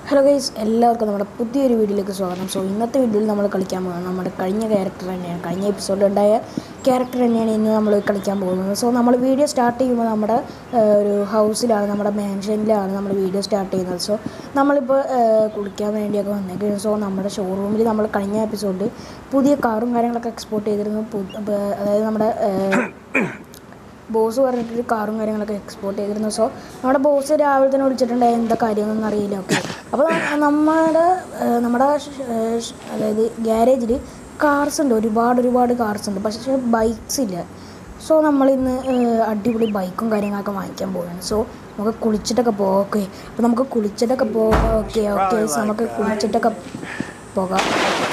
hello guys എല്ലാവർക്കും നമ്മുടെ പുതിയൊരു വീഡിയോയിലേക്ക് സ്വാഗതം സോ ഇന്നത്തെ വീഡിയോയിൽ നമ്മൾ കളിക്കാൻ പോകുന്നത് നമ്മുടെ കഴിഞ്ഞ ക്യാരക്ടർ തന്നെയാണ് കഴിഞ്ഞ എപ്പിസോഡിൽ ഉണ്ടായ ക്യാരക്ടർ തന്നെയാണ് ഇന്ന് നമ്മൾ കളിക്കാൻ പോകുന്നത് സോ നമ്മൾ വീഡിയോ സ്റ്റാർട്ട് ചെയ്യുമ്പോൾ നമ്മുടെ ആ, ഒരു ഹൗസിലാണ് നമ്മുടെ മാൻഷനിലാണ് നമ്മൾ വീഡിയോ സ്റ്റാർട്ട് ചെയ്യുന്നത് സോ നമ്മളിപ്പോൾ ആ, കുളിക്കാൻ വേണ്ടിയൊക്കെ വന്നേക്കുന്നത് സോ നമ്മുടെ ഷോറൂമിൽ നമ്മൾ കഴിഞ്ഞ എപ്പിസോഡിൽ പുതിയ കാറും കാര്യങ്ങളൊക്കെ എക്സ്പോർട്ട് ചെയ്തിരുന്നു പു- അപ്പോൾ അതായത് നമ്മുടെ ആ, ബോസ് പറഞ്ഞിട്ടൊരു കാറും കാര്യങ്ങളൊക്കെ എക്സ്പോർട്ട് ചെയ്തിരുന്നു സോ നമ്മുടെ ബോസ് രാവിലെ തന്നെ വിളിച്ചിട്ടുണ്ടായി എന്താ കാര്യമൊന്നും അറിയില്ല ഓക്കെ അപ്പോൾ നമ്മുടെ ഏഹ്, നമ്മുടെ ഷ്- ഏഹ്, ഷ്- അതായത് ഗ്യാരേജിൽ കാർസ് ഉണ്ട് ഒരുപാട് ഒരുപാട് കാർസ് ഉണ്ട് പക്ഷേ ബൈക്സ് ഇല്ല സോ നമ്മളിന്ന് ഏഹ്, അടിപൊളി ബൈക്കും കാര്യങ്ങളൊക്കെ വാങ്ങിക്കാൻ പോവുകയാണ് സോ നമുക്ക് കുളിച്ചിട്ടൊക്കെ പോകാം ഓക്കെ അപ്പോൾ നമുക്ക് കുളിച്ചിട്ടൊക്കെ പോകാം ഓക്കെ ഓക്കെ നമുക്ക് കുളിച്ചിട്ടൊക്കെ പോകാം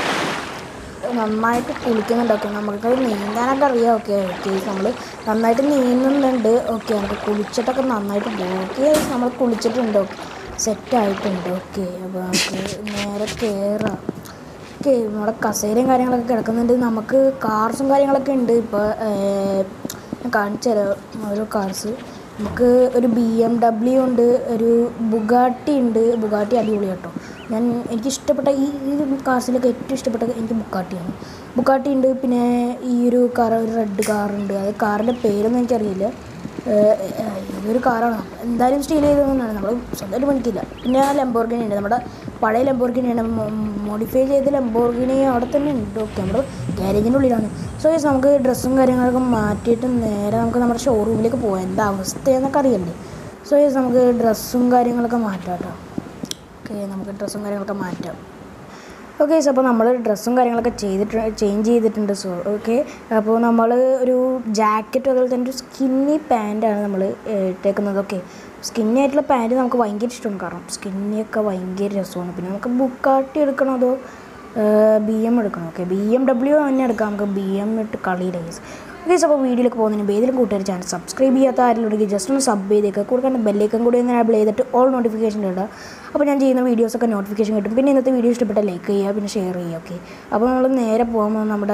നന്നായിട്ട് കുളിക്കുന്നുണ്ടൊക്കെ നമുക്ക് നീന്താനൊക്കെ അറിയാം ഓക്കെ ഓക്കെ നമ്മൾ നന്നായിട്ട് നീന്തുന്നുണ്ട് ഓക്കെ നമുക്ക് കുളിച്ചിട്ടൊക്കെ നന്നായിട്ട് പോകും ഓക്കെ നമ്മൾ കുളിച്ചിട്ടുണ്ട് ഓക്കെ സെറ്റായിട്ടുണ്ട് ഓക്കെ അപ്പോൾ നമുക്ക് നേരെ കയറാം ഓക്കെ നമ്മുടെ കസേരയും കാര്യങ്ങളൊക്കെ കിടക്കുന്നുണ്ട് നമുക്ക് കാർസും കാര്യങ്ങളൊക്കെ ഉണ്ട് ഇപ്പോൾ ഞാൻ കാണിച്ചു തരാം ഓരോ കാർസ് നമുക്ക് ഒരു ബി എം ഡബ്ല്യു ഉണ്ട് ഒരു ബുഗാട്ടി ഉണ്ട് ബുഗാട്ടി അടിപൊളി കേട്ടോ ഞാൻ എനിക്ക് ഇഷ്ടപ്പെട്ട ഈ ഈ കാർസിലൊക്കെ ഏറ്റവും ഇഷ്ടപ്പെട്ട എനിക്ക് ബുക്കാട്ടിയാണ് ബുക്കാട്ടി ഉണ്ട് പിന്നെ ഈ ഒരു കാർ ഒരു റെഡ് കാറുണ്ട് അത് കാറിൻ്റെ പേരൊന്നും എനിക്കറിയില്ല ഏഹ് ഏഹ് ഇതൊരു കാറാണ് നമ്മൾ എന്തായാലും സ്റ്റീൽ ചെയ്തതൊന്നാണ് നമ്മൾ സ്വന്തമായിട്ട് പണിക്കില്ല പിന്നെ ലംബോർഗിനി ഉണ്ട് നമ്മുടെ പഴയ ലംബോർഗിനിയാണ് മോഡിഫൈ ചെയ്ത ലംബോർഗിനി അവിടെ തന്നെ ഉണ്ട് ഓക്കെ നമ്മുടെ ഗ്യാരേജിൻ്റെ ഉള്ളിലാണ് സോ യെസ് നമുക്ക് ഡ്രസ്സും കാര്യങ്ങളൊക്കെ മാറ്റിയിട്ട് നേരെ നമുക്ക് നമ്മുടെ ഷോറൂമിലേക്ക് പോകാം എന്താ അവസ്ഥയെന്നൊക്കെ അറിയണ്ടേ സോ യെസ് നമുക്ക് ഡ്രസ്സും കാര്യങ്ങളൊക്കെ മാറ്റാം കേട്ടോ ഓക്കെ നമുക്ക് ഡ്രസ്സും കാര്യങ്ങളൊക്കെ മാറ്റാം ഓക്കെ സോ അപ്പോൾ നമ്മൾ ഡ്രസ്സും കാര്യങ്ങളൊക്കെ ചെയ്തിട്ട് ചേഞ്ച് ചെയ്തിട്ടുണ്ട് സോ ഓക്കെ അപ്പോൾ നമ്മൾ ഒരു ജാക്കറ്റും അതുപോലെ തന്നെ ഒരു സ്കിന്നി പാൻറ്റാണ് നമ്മൾ ഇട്ടേക്കുന്നത് ഓക്കെ സ്കിന്നി ആയിട്ടുള്ള പാൻറ്റ് നമുക്ക് ഭയങ്കര ഇഷ്ടമാണ് കാരണം സ്കിന്നിയൊക്കെ ഭയങ്കര രസമാണ് പിന്നെ നമുക്ക് ബുക്കാട്ടി എടുക്കണോ അതോ ബി എം എടുക്കണം ഓക്കെ ബി എം ഡബ്ല്യു തന്നെ എടുക്കാം നമുക്ക് ബി എം ഇട്ട് കളിയുടെ കേസ് ഓക്കെ അപ്പോൾ വീഡിയോയിലേക്ക് പോകുന്നതിന് മുമ്പ് ഏതെങ്കിലും കൂട്ടുകാർ ചാനൽ സബ്സ്ക്രൈബ് ചെയ്യാത്ത ആരെങ്കിലും ഉണ്ടെങ്കിൽ ജസ്റ്റ് ഒന്ന് സബ് ചെയ്തേക്കുക കൊടുക്കാൻ ബെല്ലേക്കും കൂടി ഒന്ന് എനേബിൾ ചെയ്തിട്ട് ഓൾ നോട്ടിഫിക്കേഷൻ ഇടുക അപ്പോൾ ഞാൻ ചെയ്യുന്ന വീഡിയോസൊക്കെ നോട്ടിഫിക്കേഷൻ കിട്ടും പിന്നെ ഇന്നത്തെ വീഡിയോ ഇഷ്ടപ്പെട്ട ലൈക്ക് ചെയ്യുക പിന്നെ ഷെയർ ചെയ്യുക ഓക്കെ അപ്പോൾ നമ്മൾ നേരെ പോകുമ്പോൾ നമ്മുടെ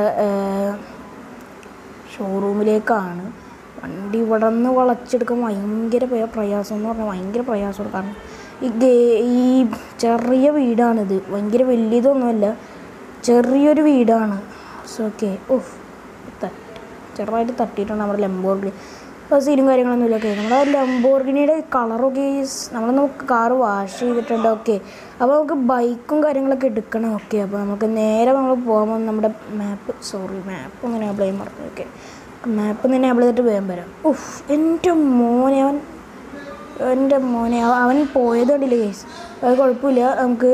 ഷോറൂമിലേക്കാണ് വണ്ടി ഇവിടെ നിന്ന് വളച്ചെടുക്കാൻ ഭയങ്കര പ്രയ- പ്രയാസം എന്ന് പറഞ്ഞാൽ ഭയങ്കര പ്രയാസമാണ് കാരണം ഈ ഗേ ഈ ചെറിയ വീടാണിത് ഭയങ്കര വലിയതൊന്നുമല്ല ചെറിയൊരു വീടാണ് സോ ഓക്കെ ഓഹ് തട്ടി ചെറുതായിട്ട് തട്ടിയിട്ടുണ്ട് നമ്മുടെ ലംബോർഗിനി അപ്പോൾ സീനും കാര്യങ്ങളൊന്നും ഇല്ല ഓക്കെ നമ്മുടെ ലംബോർഗിനിയുടെ കളറൊക്കെ നമ്മളൊന്ന് കാറ് വാഷ് ചെയ്തിട്ടുണ്ട് ഓക്കെ അപ്പോൾ നമുക്ക് ബൈക്കും കാര്യങ്ങളൊക്കെ എടുക്കണം ഓക്കെ അപ്പോൾ നമുക്ക് നേരെ നമ്മൾ പോകുമ്പോൾ നമ്മുടെ മാപ്പ് സോറി മാപ്പ് ഒന്ന് എനേബിൾ ചെയ്യാൻ പറഞ്ഞു ഓക്കെ മാപ്പ് ഒന്ന് എനേബിൾ ചെയ്തിട്ട് വേഗം വരാം ഉഫ് എൻ്റെ മോനെ അവൻ എൻ്റെ മോനെ അവ- അവൻ പോയത് കണ്ടില്ലേ കേസ് അത് കുഴപ്പമില്ല നമുക്ക്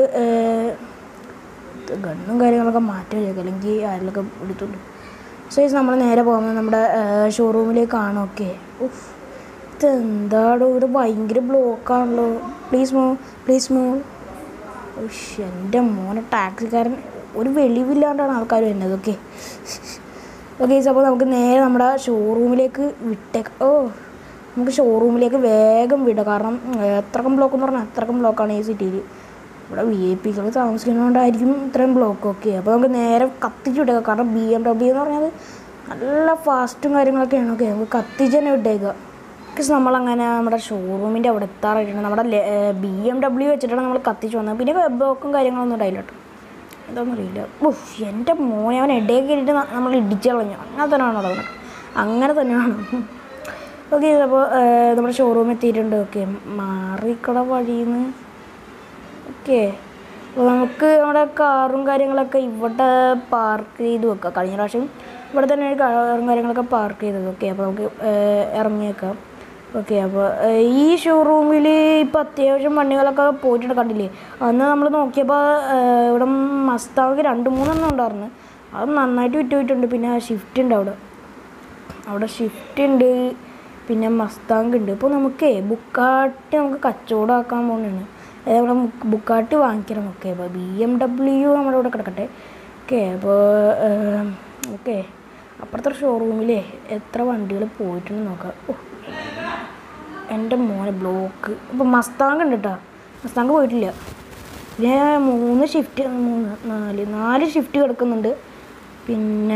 ഗണ്ണും കാര്യങ്ങളൊക്കെ മാറ്റി വെച്ചേക്കാം അല്ലെങ്കിൽ ആരെങ്കിലൊക്കെ എടുത്തുള്ളൂ സോ ഇത് നമ്മൾ നേരെ പോകുന്നത് നമ്മുടെ ഷോറൂമിലേക്കാണ് ഓക്കെ ഉഫ് ഇതെന്താടോ ഇവിടെ ഭയങ്കര ബ്ലോക്കാണല്ലോ പ്ലീസ് മോ പ്ലീസ് മോ ഉഷ് എൻ്റെ മോനെ ടാക്സിക്കാരൻ ഒരു വെളിവില്ലാണ്ടാണ് ആൾക്കാർ വരുന്നത് ഓക്കെ ഓക്കെ അപ്പോൾ നമുക്ക് നേരെ നമ്മുടെ ഷോറൂമിലേക്ക് വിട്ടേക്കാം ഓ നമുക്ക് ഷോറൂമിലേക്ക് വേഗം വിടാം കാരണം ഏഹ്, എത്രക്കം ബ്ലോക്ക് എന്ന് പറഞ്ഞാൽ അത്രക്കം ബ്ലോക്കാണ് ഈ സിറ്റിയിൽ ഇവിടെ വി ഐ പികൾ താമസിക്കുന്നതുകൊണ്ടായിരിക്കും ഇത്രയും ബ്ലോക്ക് ഒക്കെ അപ്പോൾ നമുക്ക് നേരെ കത്തിച്ച് വിട്ടേക്കാം കാരണം ബി എം ഡബ്ല്യു എന്ന് പറഞ്ഞാൽ നല്ല ഫാസ്റ്റും കാര്യങ്ങളൊക്കെയാണ് ഓക്കെ നമുക്ക് കത്തിച്ച് തന്നെ വിട്ടേക്കുക ബിക്കോസ് നമ്മളങ്ങനെ നമ്മുടെ ഷോറൂമിൻ്റെ അവിടെ എത്താറായിട്ടുണ്ട് നമ്മുടെ ബി എം ഡബ്ല്യു വെച്ചിട്ടാണ് നമ്മൾ കത്തിച്ച് വന്നത് പിന്നെ ബ്ലോക്കും കാര്യങ്ങളൊന്നും ഉണ്ടായില്ല കേട്ടോ എന്താണെന്ന് അറിയില്ല ഉഫ് എൻ്റെ മോനെ അവൻ ഇടയിൽ കയറിയിട്ട് ന- നമ്മൾ ഇടിച്ച് കളഞ്ഞു അങ്ങനെ തന്നെയാണോ അവനൊക്കെ അങ്ങനെ തന്നെയാണ് ഓക്കെ അപ്പോൾ നമ്മുടെ ഷോറൂം എത്തിയിട്ടുണ്ട് ഓക്കെ മാറിക്കട വഴിയിൽ നിന്ന് ഓക്കെ അപ്പോൾ നമുക്ക് നമ്മുടെ കാറും കാര്യങ്ങളൊക്കെ ഇവിടെ പാർക്ക് ചെയ്ത് വെക്കാം കഴിഞ്ഞ പ്രാവശ്യം ഇവിടെ തന്നെ കാറും കാര്യങ്ങളൊക്കെ പാർക്ക് ചെയ്തത് ഓക്കെ അപ്പോൾ നമുക്ക് ഏഹ്, ഇറങ്ങിയേക്കാം ഓക്കെ അപ്പോൾ ഏഹ്, ഈ ഷോറൂമിൽ ഇപ്പോൾ അത്യാവശ്യം വണ്ടികളൊക്കെ പോയിട്ടുണ്ട് കണ്ടില്ലേ അന്ന് നമ്മൾ നോക്കിയപ്പോൾ ഏഹ്, ഇവിടെ മസ്താഗ് രണ്ട് മൂന്നെണ്ണം ഉണ്ടായിരുന്നു അത് നന്നായിട്ട് വിറ്റ് പോയിട്ടുണ്ട് പിന്നെ ഷിഫ്റ്റ് ഉണ്ട് അവിടെ അവിടെ ഷിഫ്റ്റ് ഉണ്ട് പിന്നെ മസ്താങ്ക് ഉണ്ട് ഇപ്പോൾ നമുക്ക് ബുക്കാട്ടി നമുക്ക് കച്ചവടമാക്കാൻ പോകുന്നതാണ് അതായത് നമ്മുടെ മുക്ക് ബുക്കാട്ടി വാങ്ങിക്കണം ഓക്കെ അപ്പോൾ ബി എം ഡബ്ല്യു നമ്മുടെ ഇവിടെ കിടക്കട്ടെ ഓക്കെ അപ്പോൾ ഓക്കെ അപ്പുറത്തെ ഷോറൂമിലേ എത്ര വണ്ടികൾ പോയിട്ടുണ്ടെന്ന് നോക്കാം ഓ എൻ്റെ മോനെ ബ്ലോക്ക് ഇപ്പോൾ മസ്താങ്ക് ഉണ്ട് കേട്ടോ മസ്താങ്ക് പോയിട്ടില്ല പിന്നെ മൂന്ന് ഷിഫ്റ്റ് മൂന്ന് നാല് നാല് ഷിഫ്റ്റ് കിടക്കുന്നുണ്ട് പിന്നെ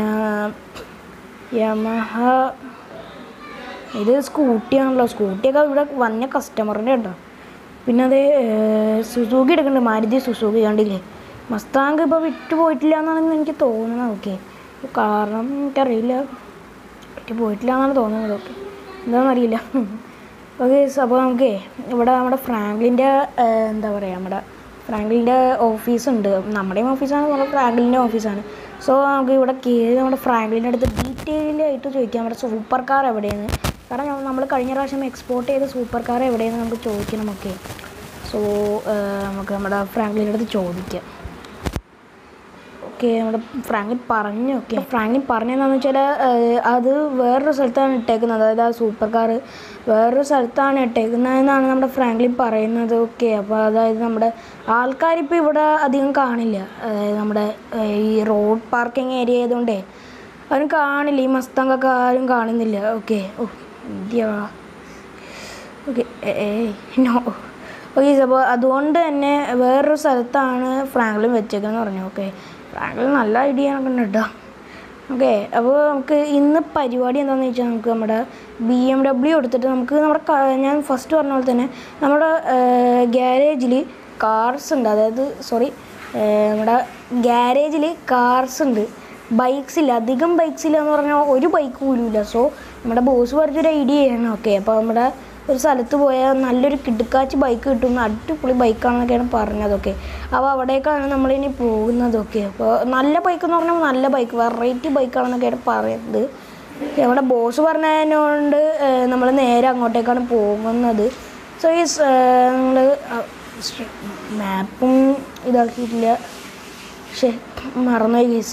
യമഹ ഇത് സ്കൂട്ടിയാണല്ലോ സ്കൂട്ടിയൊക്കെ ഇവിടെ വന്ന കസ്റ്റമറിൻ്റെ കേട്ടോ പിന്നെ അത് സുസൂക്കി എടുക്കുന്നുണ്ട് മാരുതി സുസൂക്കി കണ്ടില്ലേ മസ്താങ്ക് ഇപ്പോൾ വിട്ടു പോയിട്ടില്ല എന്നാണ് എനിക്ക് തോന്നുന്നത് ഓക്കെ കാരണം എനിക്കറിയില്ല വിട്ടു പോയിട്ടില്ല എന്നാണ് തോന്നുന്നത് ഓക്കെ എന്താണെന്ന് അറിയില്ല ഓക്കെ അപ്പോൾ നമുക്ക് ഇവിടെ നമ്മുടെ ഫ്രാങ്ക്ലിൻ്റെ എന്താ പറയുക നമ്മുടെ ഫ്രാങ്ക്ലിൻ്റെ ഓഫീസുണ്ട് നമ്മുടെയും ഓഫീസാണ് നമ്മുടെ ഫ്രാങ്ക്ലിൻ്റെ ഓഫീസാണ് സോ നമുക്ക് ഇവിടെ കയറി നമ്മുടെ ഫ്രാങ്ക്ലിൻ്റെ അടുത്ത് ഡീറ്റെയിൽ ആയിട്ട് ചോദിക്കാം നമ്മുടെ സൂപ്പർ കാർ എവിടെയാണ് കാരണം നമ്മൾ കഴിഞ്ഞ പ്രാവശ്യം എക്സ്പോർട്ട് ചെയ്ത സൂപ്പർ കാർ എവിടെയെന്ന് നമുക്ക് ചോദിക്കണം ഓക്കെ സോ നമുക്ക് നമ്മുടെ ഫ്രാങ്ക്ലിൻ്റെ അടുത്ത് ചോദിക്കാം ഓക്കെ നമ്മുടെ ഫ്രാങ്ക്ലിൻ പറഞ്ഞു ഓക്കെ ഫ്രാങ്ക്ലിൻ പറഞ്ഞതെന്ന് വെച്ചാൽ അത് വേറൊരു സ്ഥലത്താണ് ഇട്ടേക്കുന്നത് അതായത് ആ സൂപ്പർ കാർ വേറൊരു സ്ഥലത്താണ് ഇട്ടേക്കുന്നതെന്നാണ് നമ്മുടെ ഫ്രാങ്ക്ലിൻ പറയുന്നത് ഓക്കെ അപ്പോൾ അതായത് നമ്മുടെ ആൾക്കാരിപ്പോൾ ഇവിടെ അധികം കാണില്ല അതായത് നമ്മുടെ ഏഹ്, ഈ റോഡ് പാർക്കിംഗ് ഏരിയ ആയതുകൊണ്ടേ ആരും കാണില്ല ഈ മസ്തങ്കൊക്കെ ആരും കാണുന്നില്ല ഓക്കെ ഓ ഇന്ത്യ ഓക്കെ ഏയ് നോ ഓക്കെ അപ്പോൾ അതുകൊണ്ട് തന്നെ വേറൊരു സ്ഥലത്താണ് ഫ്രാങ്ക്ലിൻ വെച്ചേക്കെന്ന് പറഞ്ഞു ഓക്കെ ഫ്രാങ്ക്ലിൻ നല്ല ഐഡിയ ആണ് കേട്ടോ ഓക്കെ അപ്പോൾ നമുക്ക് ഇന്ന് പരിപാടി എന്താണെന്ന് വെച്ചാൽ നമുക്ക് നമ്മുടെ ബി എം ഡബ്ല്യു എടുത്തിട്ട് നമുക്ക് നമ്മുടെ ക- ഞാൻ ഫസ്റ്റ് പറഞ്ഞ പോലെ തന്നെ നമ്മുടെ ഗ്യാരേജിൽ കാർസ് ഉണ്ട് അതായത് സോറി നമ്മുടെ ഗ്യാരേജിൽ കാർസ് ഉണ്ട് ബൈക്സ് ഇല്ല അധികം ബൈക്സ് ഇല്ല എന്ന് പറഞ്ഞാൽ ഒരു ബൈക്ക് പോലും ഇല്ല സോ നമ്മുടെ ബോസ് പറഞ്ഞൊരു ഐഡിയ ആണ് ഓക്കെ അപ്പോൾ നമ്മുടെ ഒരു സ്ഥലത്ത് പോയാൽ നല്ലൊരു കിടുക്കാച്ച് ബൈക്ക് കിട്ടുന്ന അടിപൊളി ബൈക്കാണെന്നൊക്കെയാണ് പറഞ്ഞതൊക്കെ അപ്പോൾ അവിടേക്കാണ് നമ്മളിനി പോകുന്നതൊക്കെ അപ്പോൾ നല്ല ബൈക്ക് എന്ന് പറഞ്ഞാൽ നല്ല ബൈക്ക് വെറൈറ്റി ബൈക്കാണെന്നൊക്കെയാണ് പറയുന്നത് നമ്മുടെ ബോസ് പറഞ്ഞതിനോണ്ട് നമ്മൾ നേരെ അങ്ങോട്ടേക്കാണ് പോകുന്നത് സോ ഈ നമ്മൾ മാപ്പും ഇതാക്കിയിട്ടില്ല പക്ഷേ മറന്നുപോയി കേസ്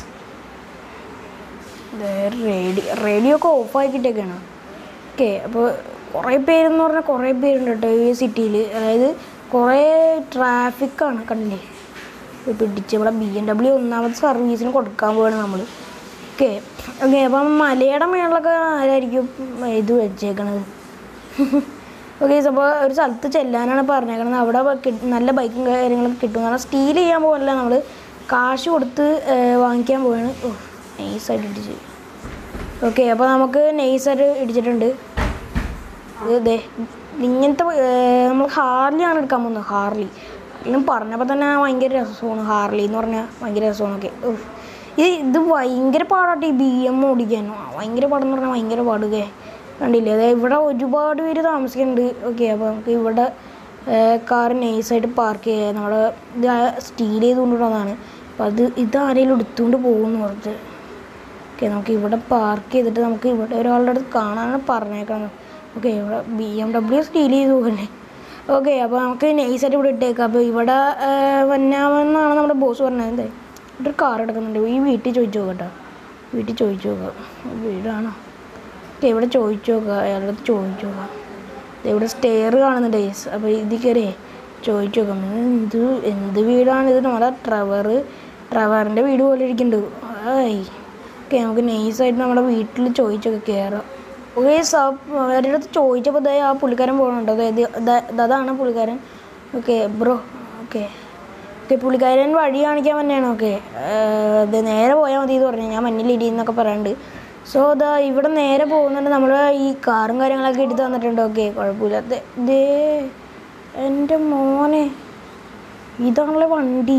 റേഡിയോ റേഡിയോ ഒക്കെ ഓഫാക്കിയിട്ടൊക്കെയാണ് ഓക്കെ അപ്പോൾ കുറേ പേരെന്ന് പറഞ്ഞാൽ കുറേ പേരുണ്ട് കേട്ടോ ഈ സിറ്റിയിൽ അതായത് കുറേ ട്രാഫിക്കാണ് കണ്ടില്ലേ ഇപ്പോൾ പിടിച്ച് ഇവിടെ ബി എം ഡബ്ല്യു ഒന്നാമത്തെ സർവീസിന് കൊടുക്കാൻ പോവാണ് നമ്മൾ ഓക്കെ ഓക്കെ അപ്പം മലയുടെ മേളിലൊക്കെ ആരായിരിക്കും ഇത് വെച്ചേക്കണത് ഓക്കെ അപ്പോൾ ഒരു സ്ഥലത്ത് ചെല്ലാനാണ് പറഞ്ഞേക്കണത് അവിടെ കി- നല്ല ബൈക്കും കാര്യങ്ങളൊക്കെ കിട്ടും കാരണം സ്റ്റീൽ ചെയ്യാൻ പോകല്ല നമ്മൾ കാശ് കൊടുത്ത് ഏഹ്, വാങ്ങിക്കാൻ പോവാണ് ഓ നൈസായിട്ട് ഇടിച്ച് ഓക്കെ അപ്പോൾ നമുക്ക് നൈസായിട്ട് ഇടിച്ചിട്ടുണ്ട് ഇത് ദേ ഇങ്ങനത്തെ ഏർ, നമ്മൾ ഹാർലിയാണ് എടുക്കാൻ പോകുന്നത് ഹാർലി എല്ലാം പറഞ്ഞപ്പോൾ തന്നെ ഭയങ്കര രസമാണ് ഹാർലി എന്ന് പറഞ്ഞാൽ ഭയങ്കര രസമാണ് ഓക്കെ ഇത് ഇത് ഭയങ്കര പാടാട്ടെ ഈ ബി എം ഓടിക്കാൻ ആ, ഭയങ്കര പാടെന്ന് പറഞ്ഞാൽ ഭയങ്കര പാടുകേ കണ്ടില്ലേ അതായത് ഇവിടെ ഒരുപാട് പേര് താമസിക്കുന്നുണ്ട് ഓക്കെ അപ്പോൾ നമുക്ക് ഇവിടെ കാർ നൈസായിട്ട് പാർക്ക് ചെയ്യുക നമ്മുടെ ഇത് സ്റ്റീൽ ചെയ്തുകൊണ്ടുള്ളതാണ് അപ്പോൾ അത് ഇത് ആരെങ്കിലും എടുത്തുകൊണ്ട് പോകുമെന്ന് പറഞ്ഞിട്ട് ഓക്കെ നമുക്ക് ഇവിടെ പാർക്ക് ചെയ്തിട്ട് നമുക്ക് ഇവിടെ ഒരാളുടെ അടുത്ത് കാണാനാണ് പറഞ്ഞേക്കണം ഓക്കെ ഇവിടെ ബി എം ഡബ്ല്യു സ്റ്റീൽ ചെയ്തു പോകല്ലേ ഓക്കെ അപ്പോൾ നമുക്ക് നൈസായിട്ട് ഇവിടെ ഇട്ടേക്കാം അപ്പോൾ ഇവിടെ വന്നാമെന്നാണ് നമ്മുടെ ബോസ് പറഞ്ഞത് എന്താ ഇവിടെ ഒരു കാർ എടുക്കുന്നുണ്ട് ഈ വീട്ടിൽ ചോദിച്ചു നോക്കട്ടോ വീട്ടിൽ ചോദിച്ചു നോക്കാം വീടാണോ ഓക്കെ ഇവിടെ ചോദിച്ചു നോക്കാം അയാളുടെ അടുത്ത് ചോദിച്ചു നോക്കാം ദേ ഇവിടെ സ്റ്റെയർ കാണുന്നുണ്ട് ഗൈസ് അപ്പോൾ ഇതിൽ കയറിയേ ചോദിച്ചു നോക്കാം ഇത് എന്ത് എന്ത് വീടാണ് ഇത് നമ്മുടെ ട്രവർ ട്രവറിൻ്റെ വീട് പോലെ ഇരിക്കുന്നുണ്ട് ആയി ഓക്കെ നമുക്ക് നൈസായിട്ട് നമ്മുടെ വീട്ടിൽ ചോദിച്ചൊക്കെ കയറാം ഓക്കെ അവരുടെ അടുത്ത് ചോദിച്ചപ്പോൾ ദേ ആ പുള്ളിക്കാരൻ പോകുന്നുണ്ട് അതായത് ദാ- അതാണ് പുള്ളിക്കാരൻ ഓക്കെ ബ്രോ ഓക്കെ ഓക്കെ പുള്ളിക്കാരൻ വഴി കാണിക്കാൻ തന്നെയാണ് ഓക്കെ ഇത് നേരെ പോയാൽ മതി എന്ന് പറഞ്ഞു ഞാൻ മഞ്ഞിലിടി എന്നൊക്കെ പറയാനുണ്ട് സോ ഇതാ ഇവിടെ നേരെ പോകുന്നുണ്ട് നമ്മൾ ഈ കാറും കാര്യങ്ങളൊക്കെ എടുത്ത് തന്നിട്ടുണ്ട് ഓക്കെ കുഴപ്പമില്ല ദേ- ദേ എൻ്റെ മോനെ ഇതാണല്ലേ വണ്ടി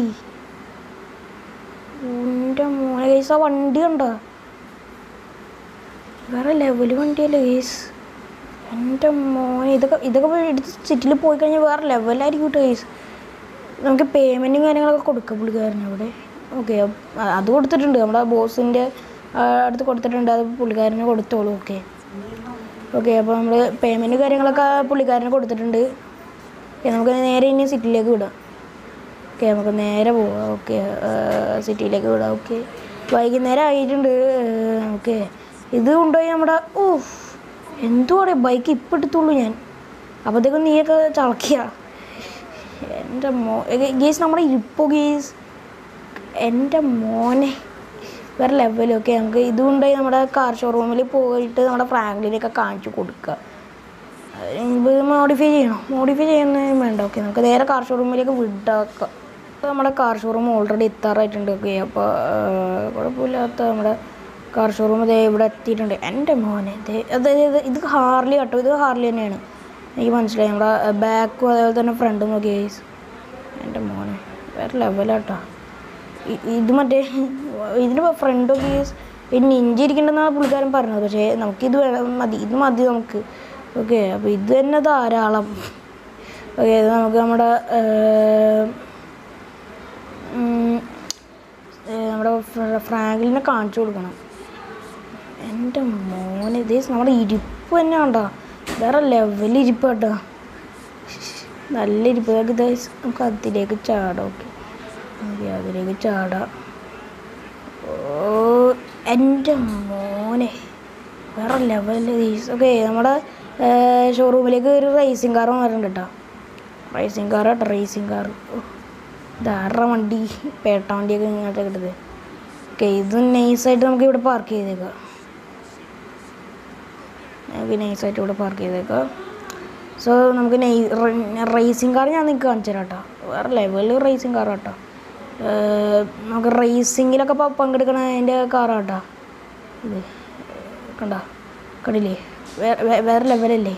എൻ്റെ മോനെ കേസ് ആ വണ്ടി കണ്ടോ വേറെ ലെവൽ വണ്ടിയല്ലേ കേസ് എൻ്റെ മോനെ ഇതൊക്കെ ഇതൊക്കെ പോയി എടുത്ത് സിറ്റിയിൽ പോയി കഴിഞ്ഞാൽ വേറെ ലെവലായിരിക്കും കേട്ടോ കേസ് നമുക്ക് പേയ്മെൻറ്റും കാര്യങ്ങളൊക്കെ കൊടുക്കാം പുള്ളിക്കാരന് അവിടെ ഓക്കെ അത് കൊടുത്തിട്ടുണ്ട് നമ്മുടെ ബോസിൻ്റെ അടുത്ത് കൊടുത്തിട്ടുണ്ട് അത് പുള്ളിക്കാരന് കൊടുത്തോളൂ ഓക്കെ ഓക്കെ അപ്പോൾ നമ്മൾ പേയ്മെൻറ്റ് കാര്യങ്ങളൊക്കെ പുള്ളിക്കാരന് കൊടുത്തിട്ടുണ്ട് ഓക്കെ നമുക്ക് നേരെ ഇനി സിറ്റിയിലേക്ക് വിടാം ഓക്കെ നമുക്ക് നേരെ പോവാം ഓക്കെ സിറ്റിയിലേക്ക് വിടാം ഓക്കെ വൈകുന്നേരം ആയിട്ടുണ്ട് ഓക്കെ ഇത് കൊണ്ടുപോയി നമ്മുടെ ഓ എന്തുവാടെ ബൈക്ക് ഇപ്പം എടുത്തുള്ളൂ ഞാൻ അപ്പോഴത്തേക്കും നീയൊക്കെ ചളക്കിയ എൻ്റെ മോ ഗേസ് നമ്മുടെ ഇരിപ്പോ ഗേസ് എൻ്റെ മോനെ വേറെ ലെവലൊക്കെ നമുക്ക് ഇത് കൊണ്ടുപോയി നമ്മുടെ കാർ ഷോറൂമിൽ പോയിട്ട് നമ്മുടെ ഫ്രാങ്ക്ലിനൊക്കെ കാണിച്ചു കൊടുക്കുക ഇത് മോഡിഫൈ ചെയ്യണം മോഡിഫൈ ചെയ്യുന്നതിന് വേണ്ട ഓക്കെ നമുക്ക് നേരെ കാർ ഷോറൂമിലേക്ക് വിടാക്കാം അപ്പോൾ നമ്മുടെ കാർ ഷോറൂം ഓൾറെഡി എത്താറായിട്ടുണ്ട് ഓക്കെ അപ്പോൾ കുഴപ്പമില്ലാത്ത നമ്മുടെ കാർ ഷോറൂം ദേ ഇവിടെ എത്തിയിട്ടുണ്ട് എൻ്റെ മോനെ ദേ അതായത് ഇത് ഹാർലി കേട്ടോ ഇത് ഹാർലി തന്നെയാണ് എനിക്ക് മനസ്സിലായി നമ്മുടെ ബാക്കും അതേപോലെ തന്നെ ഫ്രണ്ടും നോക്കി ഗൈസ് എൻ്റെ മോനെ വേറെ ലെവലാട്ടോ ഇ- ഇത് മറ്റേ ഇതിന് ഫ്രണ്ടൊക്കെ ഈ നിഞ്ചി ഇരിക്കണ്ടെന്നാണ് പുള്ളിക്കാരൻ പറഞ്ഞത് പക്ഷേ നമുക്കിത് വേണം മതി ഇത് മതി നമുക്ക് ഓക്കെ അപ്പോൾ ഇത് തന്നെ ധാരാളം ഓക്കെ ഇത് നമുക്ക് നമ്മുടെ ഏർ, ഉം, ഏർ, നമ്മുടെ ഫ്ര- ഫ്രാങ്കിലിനെ കാണിച്ചു കൊടുക്കണം എൻ്റെ മോനെ ഇത് നമ്മുടെ ഇരിപ്പ് തന്നെ കണ്ടോ വേറെ ലെവൽ ഇരിപ്പ് കേട്ടോ നല്ല ഇരിപ്പ് ഇതൊക്കെ ഇത് നമുക്ക് അതിലേക്ക് ചാടാം ഓക്കെ ഓക്കെ അതിലേക്ക് ചാടാം ഓ എൻ്റെ മോനെ വേറെ ലെവൽ ഓക്കെ നമ്മുടെ ഷോറൂമിലേക്ക് ഒരു റേസിംഗ് കാർ വന്നിട്ടുണ്ട് കേട്ടോ റേസിംഗ് കാർ കേട്ടോ റേസിംഗ് കാർ ധാരാളം വണ്ടി പേട്ട വണ്ടിയൊക്കെ ഇങ്ങോട്ട് കിട്ടത് ഓക്കെ ഇത് നൈസായിട്ട് നമുക്ക് ഇവിടെ പാർക്ക് ചെയ്തേക്കാം നമുക്ക് നൈസായിട്ട് ഇവിടെ പാർക്ക് ചെയ്തേക്കാം സോ നമുക്ക് നൈ റേസിംഗ് കാർ ഞാൻ നിങ്ങൾക്ക് കാണിച്ചു തരാം കേട്ടോ വേറെ ലെവലിൽ റേസിംഗ് കാർ കേട്ടോ ഏർ നമുക്ക് റേസിങ്ങിലൊക്കെ പങ്കെടുക്കണ അതിൻ്റെ കാറാണ് കേട്ടോ ഇത് കണ്ടോ കണ്ടില്ലേ വേ- വേ- വേറെ ലെവലല്ലേ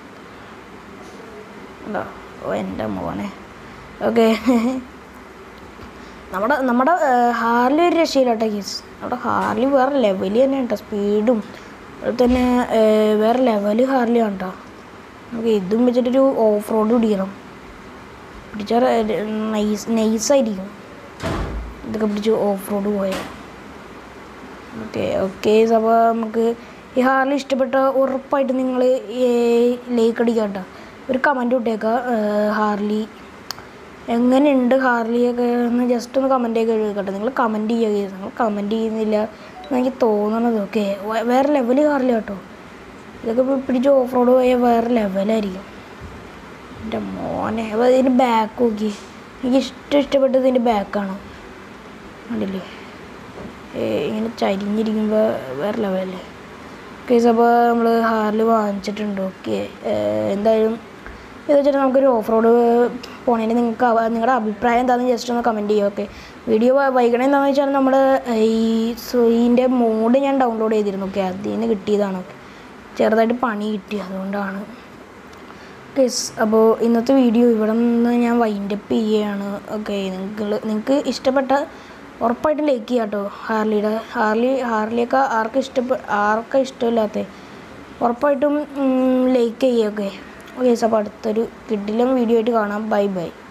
കണ്ടോ ഓ എൻ്റെ മോനെ ഓക്കെ നമ്മുടെ നമ്മുടെ ഏർ, ഹാർലി ഒരു രക്ഷയില്ല കേട്ടോ കേസ് നമ്മുടെ ഹാർലി വേറെ ലെവല് തന്നെ കേട്ടോ സ്പീഡും അതുപോലെ തന്നെ ഏർ, വേറെ ലെവല് ഹാർലിയാണ് കേട്ടോ നമുക്ക് ഇതും വെച്ചിട്ടൊരു ഓഫ് റോഡ് പിടിക്കണം പിടിച്ചാൽ നൈസ് നൈസായിരിക്കും ഇതൊക്കെ പിടിച്ച് ഓഫ് റോഡ് പോയാൽ ഓക്കെ ഓക്കെ അപ്പോൾ നമുക്ക് ഈ ഹാർലി ഇഷ്ടപ്പെട്ട ഉറപ്പായിട്ട് നിങ്ങൾ ലേക്ക് അടിക്കാം കേട്ടോ ഒരു കമൻറ്റ് ഇട്ടേക്കാം ഏർ, ഹാർലി എങ്ങനെയുണ്ട് ഹാർലിയൊക്കെ ഒന്ന് ജസ്റ്റ് ഒന്ന് കമൻ്റ് ഒക്കെ എഴുതിക്കട്ടെ നിങ്ങൾ കമൻറ്റ് ചെയ്യുക നിങ്ങൾ കമൻറ്റ് ചെയ്യുന്നില്ല എന്ന് എനിക്ക് തോന്നണത് ഓക്കെ വേറെ ലെവൽ ഹാർലി കേട്ടോ ഇതൊക്കെ ഇപ്പൊ പിടിച്ച് ഓഫ് റോഡ് പോയാൽ വേറെ ലെവലായിരിക്കും എൻ്റെ മോനെ അപ്പോൾ ഇതിൻ്റെ ബാക്ക് നോക്കി എനിക്ക് ഇഷ്ടം ഇഷ്ടപ്പെട്ടത് ഇതിൻ്റെ ബാക്കാണ് കണ്ടില്ലേ ഏ, ഇങ്ങനെ ചരിഞ്ഞിരിക്കുമ്പോൾ വേറെ ലെവലല്ലേ ഓക്കെ അപ്പോൾ നമ്മൾ ഹാറിൽ വാങ്ങിച്ചിട്ടുണ്ട് ഓക്കെ എന്തായാലും ഇത് വെച്ചിട്ട് നമുക്കൊരു ഓഫ് റോഡ് പോണേന് നിങ്ങൾക്ക് അവ- നിങ്ങളുടെ അഭിപ്രായം എന്താണെന്ന് ജസ്റ്റ് ഒന്ന് കമൻറ്റ് ചെയ്യുക ഓക്കെ വീഡിയോ വൈകണേ എന്താണെന്ന് വെച്ചാൽ നമ്മൾ ഈ സുയിൻ്റെ മോഡ് ഞാൻ ഡൗൺലോഡ് ചെയ്തിരുന്നു ഓക്കെ അതിൽ നിന്ന് കിട്ടിയതാണ് ഓക്കെ ചെറുതായിട്ട് പണി കിട്ടി അതുകൊണ്ടാണ് യെസ് അപ്പോൾ ഇന്നത്തെ വീഡിയോ ഇവിടെ നിന്ന് ഞാൻ വൈൻഡപ്പ് ചെയ്യുകയാണ് ഓക്കെ നിങ്ങൾ നിങ്ങൾക്ക് ഇഷ്ടപ്പെട്ട ഉറപ്പായിട്ടും ലൈക്ക് ചെയ്യാം കേട്ടോ ഹാർലിയുടെ ഹാർലി ഹാർലിയൊക്കെ ആർക്കും ഇഷ്ടപ്പെ ആർക്കും ഇഷ്ടമില്ലാത്ത ഉറപ്പായിട്ടും ലൈക്ക് ചെയ്യുക ഓക്കെ ഓക്കെ അപ്പോൾ അടുത്തൊരു കിഡിലും വീഡിയോ ആയിട്ട് കാണാം ബൈ ബൈ